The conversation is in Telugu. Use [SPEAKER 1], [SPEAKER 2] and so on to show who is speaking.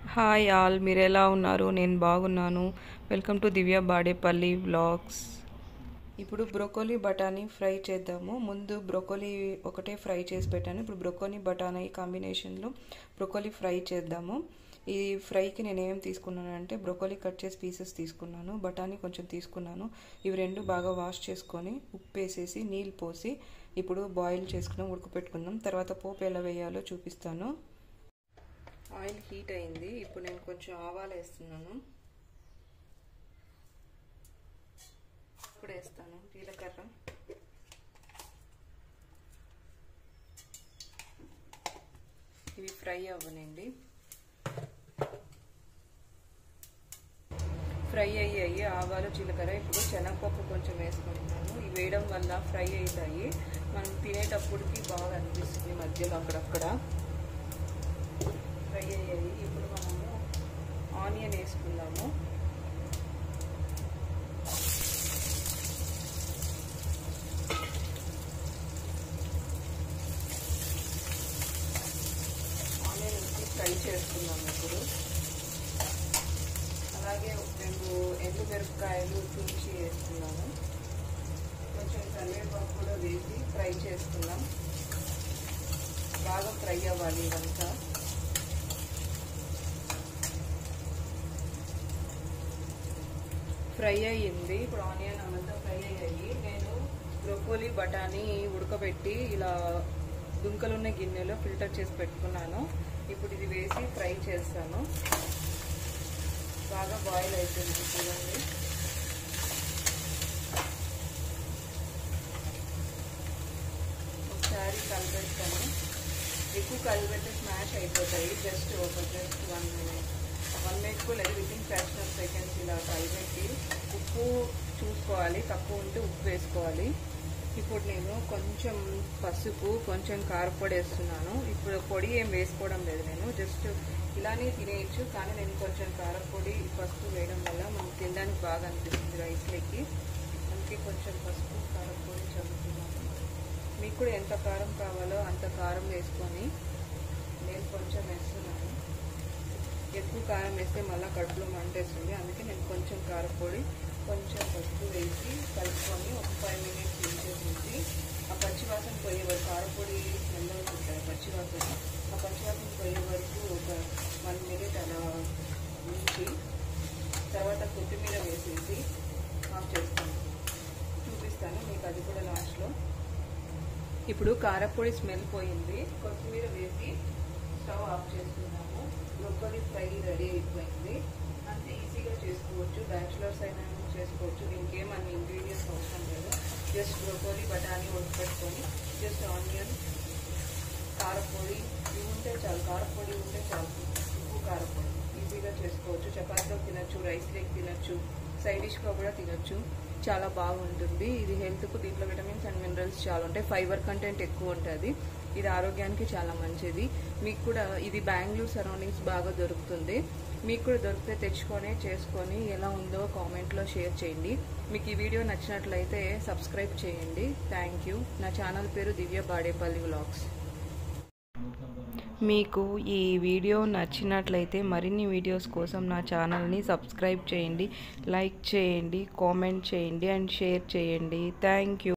[SPEAKER 1] హాయ్ ఆల్ మీరు ఎలా ఉన్నారు నేను బాగున్నాను welcome to Divya Badepalli vlogs ఇప్పుడు బ్రొకోలీ బఠానీ ఫ్రై చేద్దాము ముందు బ్రొకోలీ ఒకటే ఫ్రై చేసి పెట్టాను ఇప్పుడు బ్రొకోలీ బఠానీ కాంబినేషన్లో బ్రొకోలీ ఫ్రై చేద్దాము ఈ ఫ్రైకి నేను ఏం తీసుకున్నాను అంటే బ్రొకోలీ కట్ చేసి పీసెస్ తీసుకున్నాను బఠానీ కొంచెం తీసుకున్నాను ఇవి రెండు బాగా వాష్ చేసుకొని ఉప్పు వేసేసి నీళ్ళు పోసి ఇప్పుడు బాయిల్ చేసుకున్నాం ఉడకపెట్టుకుందాం తర్వాత పోపు ఎలా వేయాలో చూపిస్తాను ఆయిల్ హీట్ అయింది ఇప్పుడు నేను కొంచెం ఆవాలు వేస్తున్నాను ఇప్పుడు వేస్తాను జీలకర్ర ఇవి ఫ్రై అవ్వనండి ఫ్రై అయ్యాయి ఆవాలు జీలకర్ర ఇప్పుడు శనగపప్పు కొంచెం వేసుకుంటున్నాను ఇవి వేయడం వల్ల ఫ్రై అవుతాయి మనం తినేటప్పటికి బాగా అనిపిస్తుంది మధ్యలో అక్కడక్కడ ఫ్రై అయ్యాయి ఇప్పుడు మనము ఆనియన్ వేసుకుందాము ఆనియన్ వేసి ఫ్రై చేసుకుందాము ఇప్పుడు అలాగే రెండు ఎండు మిరపకాయలు తుంచి వేసుకున్నాము కొంచెం కరివేపాకు కూడా వేసి ఫ్రై చేసుకుందాం బాగా ఫ్రై అవ్వాలి ఇదంతా ఫ్రై అయ్యింది ఇప్పుడు ఆనియన్ అవంతా ఫ్రై అయ్యాయి నేను బ్రోకోలీ బఠానీ ఉడకబెట్టి ఇలా దుంకలున్న గిన్నెలో ఫిల్టర్ చేసి పెట్టుకున్నాను ఇప్పుడు ఇది వేసి ఫ్రై చేస్తాను బాగా బాయిల్ అవుతుంది చూడండి ఒకసారి కలిపెట్టాను ఎక్కువ కలిపెట్టి స్మాష్ అయిపోతాయి జస్ట్ ఒక just one minute one minute కూడా లేదు within fraction of seconds ఇలా కలిపెట్టి ఉప్పు చూసుకోవాలి తక్కువ ఉంటే ఉప్పు వేసుకోవాలి ఇప్పుడు నేను కొంచెం పసుపు కొంచెం కారపొడి వేస్తున్నాను ఇప్పుడు పొడి ఏం వేసుకోవడం లేదు నేను జస్ట్ ఇలానే తినేయచ్చు కానీ నేను కొంచెం కారపొడి పసుపు వేయడం వల్ల మనకు తినడానికి బాగా అనిపిస్తుంది రైస్లోకి అందుకే కొంచెం పసుపు కారపొడి చదువుతున్నాను మీకు కూడా ఎంత కారం కావాలో అంత కారం వేసుకొని నేను కొంచెం వేస్తున్నాను ఎక్కువ కారం వేస్తే మళ్ళీ కడుపులో మంటేస్తుంది అందుకే నేను కొంచెం కారపొడి కొంచెం పసుపు వేసి కలుపుకొని ఒక ఫైవ్ మినిట్స్ ఉంచేసి ఆ పచ్చివాసన పోయే వరకు కారపొడి స్మెల్ అవుతుంటాయి పచ్చివాసన ఆ పచ్చివాసన పోయే వరకు ఒక వన్ మినిట్ అలా ఉంచి తర్వాత కొత్తిమీర వేసేసి ఆఫ్ చేస్తాను చూపిస్తాను మీకు అది కూడా లాస్ట్లో ఇప్పుడు కారపొడి స్మెల్ పోయింది కొత్తిమీర వేసి స్టవ్ ఆఫ్ చేసుకున్నాము బ్రొక్కలి ఫ్రై రెడీ అయిపోయింది అంత ఈజీగా చేసుకోవచ్చు బ్యాచులర్స్ అయినా చేసుకోవచ్చు దీనికి ఏమన్నా ఇంగ్రీడియంట్స్ అవసరం లేదు జస్ట్ బ్రొకోలీ బఠానీ ఉడకపెట్టుకొని జస్ట్ ఆనియన్ కారపొడి ఇవి ఉంటే చాలు కారపొడి ఉంటే చాలు ఉప్పు కారపొడి ఈజీగా చేసుకోవచ్చు చపాతీలో తినచ్చు రైస్లోకి తినచ్చు సైడ్ డిష్గా కూడా తినచ్చు చాలా బాగుంటుంది ఇది హెల్త్కు దీంట్లో విటమిన్స్ అండ్ మినరల్స్ చాలా ఉంటాయి ఫైబర్ కంటెంట్ ఎక్కువ ఉంటుంది ఇది ఆరోగ్యానికి చాలా మంచిది మీకు కూడా ఇది బెంగళూరు సరౌండింగ్స్ బాగా దొరుకుతుంది మీకు కూడా దొరికితే తెచ్చుకొని చేసుకొని ఎలా ఉందో కామెంట్లో షేర్ చేయండి మీకు ఈ వీడియో నచ్చినట్లయితే సబ్స్క్రైబ్ చేయండి థ్యాంక్ యూ నా ఛానల్ పేరు దివ్య బాడేపల్లి వ్లాగ్స్ మీకు ఈ వీడియో నచ్చినట్లయితే మరిన్ని వీడియోస్ కోసం నా ఛానల్ని సబ్స్క్రైబ్ చేయండి లైక్ చేయండి కామెంట్ చేయండి అండ్ షేర్ చేయండి థ్యాంక్ యూ